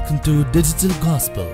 Welcome to Digital Gospel.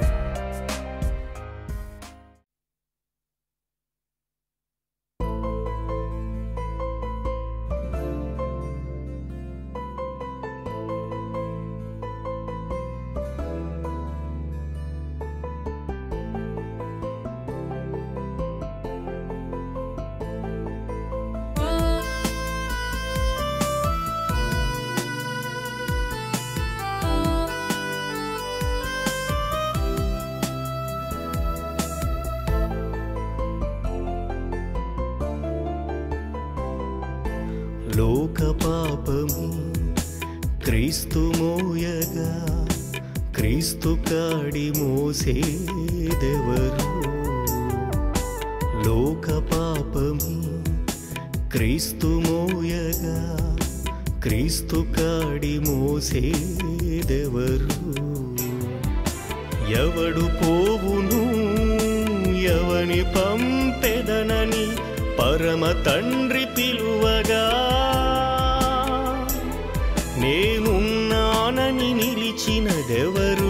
లోక పాపము క్రీస్తు మోయగా క్రీస్తు కాడి మోసేదెవరు లోక పాపము క్రీస్తు మోయగా క్రీస్తు కాడి మోసేదెవరు ఎవడు పోవును ఎవని పంపెదనని పరమ తండ్రి పిలువగా నేనున్నానని నిలిచినదెవరు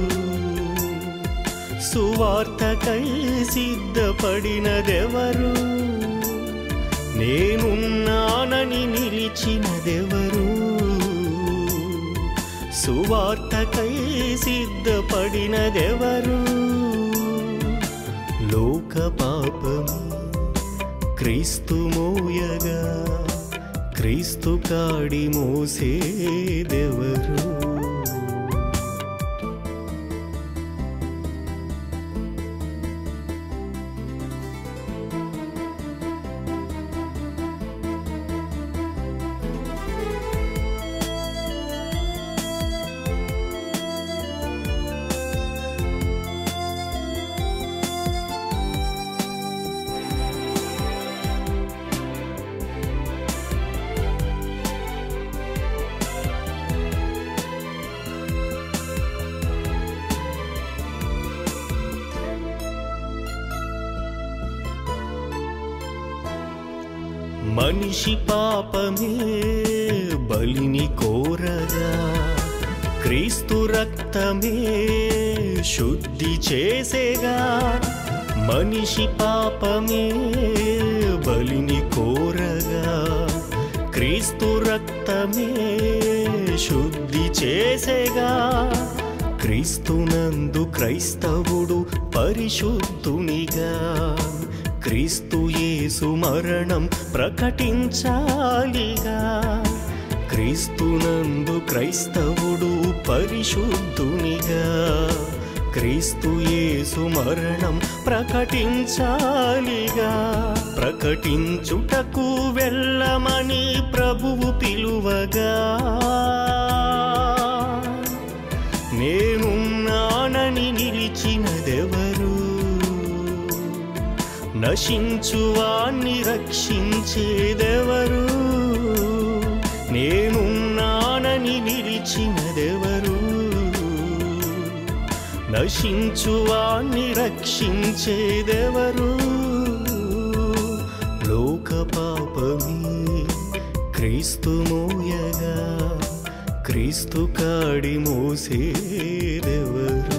సువార్తకై సిద్ధపడినదెవరు నేనున్నానని నిలిచినదెవరు సువార్తకై సిద్ధపడినదెవరు లోక పాపము క్రీస్తు మోయగా క్రీస్తు కాడి మోసేదెవరు మనిషి పాపమే బలిని కోరగా క్రీస్తు రక్తమే శుద్ధి చేసేగా మనిషి పాపమే బలిని కోరగా క్రీస్తు రక్తమే శుద్ధి చేసేగా క్రీస్తునందు క్రైస్తవుడు పరిశుద్ధునిగా క్రీస్తు యేసు మరణం ప్రకటించాలిగా క్రీస్తునందు క్రైస్తవుడు పరిశుద్ధునిగా క్రీస్తు యేసు మరణం ప్రకటించాలిగా ప్రకటించుటకు వెళ్ళమని ప్రభువు పిలువగా నేనున్నానని నిలిచినదెవరు నశించువాణ్ణి రక్షించేదెవరు నేనున్నానని నిలిచినదెవరు నశించువాణ్ణి రక్షించేదెవరు లోక పాపమే క్రీస్తు మోయగా క్రీస్తు కాడి మోసేదెవరు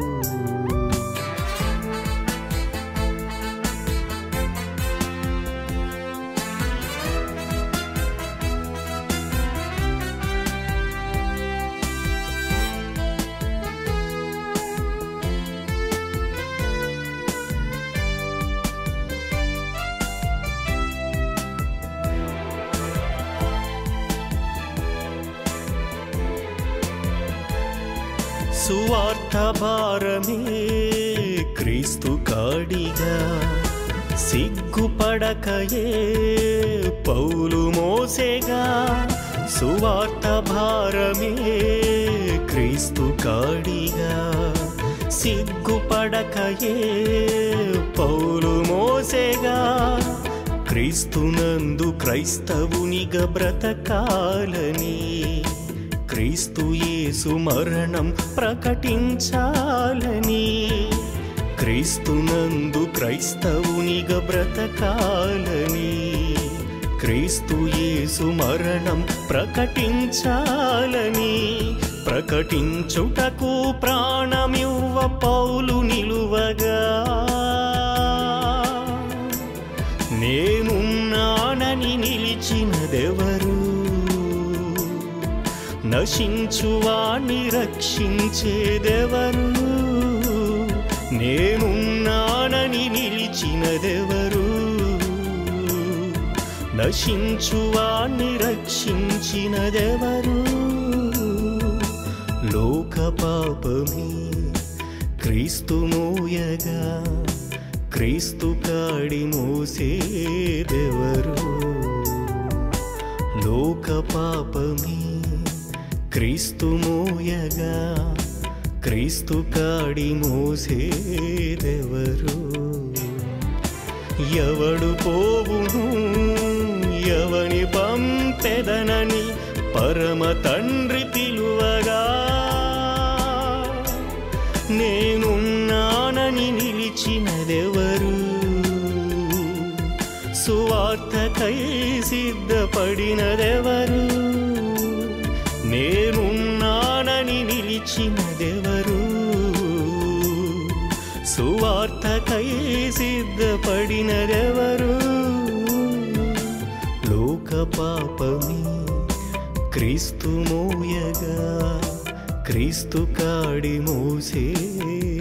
సువార్త భారమే క్రీస్తు కాడిగా సిగ్గుపడకయే పౌలు మోసేగా సువార్త భారమే క్రీస్తు కాడిగా సిగ్గుపడకయే పౌలు మోసేగా క్రీస్తునందు క్రైస్తవునిగా బ్రతకాలని క్రీస్తు యేసు మరణం ప్రకటించాలని క్రీస్తునందు క్రైస్తవునిగా బ్రతకాలని క్రీస్తు యేసు మరణం ప్రకటించాలని ప్రకటించుటకు ప్రాణమివ్వ పౌలు నిలువగా నేనున్నానని నిలిచినదెవరు నశించువాణ్ణి రక్షించేదెవరు నేనున్నానని నిలిచినదెవరు నశించువాణ్ణి రక్షించినదెవరు లోక పాపమే క్రీస్తు మోయగా క్రీస్తు కాడి మోసేదెవరు లోక పాపమే క్రీస్తు మోయగా క్రీస్తు కాడి మోసేదెవరు ఎవడు పోవును ఎవని పంపెదనని పరమ తండ్రి పిలువగా నేనున్నానని నిలిచినదెవరు సువార్తకై సిద్ధపడినదెవరు నేనున్నానని నిలిచినదెవరు సువార్తకై సిద్ధపడినదెవరు లోక పాపమే క్రీస్తు మోయగా క్రీస్తు కాడి మోసేదెవరు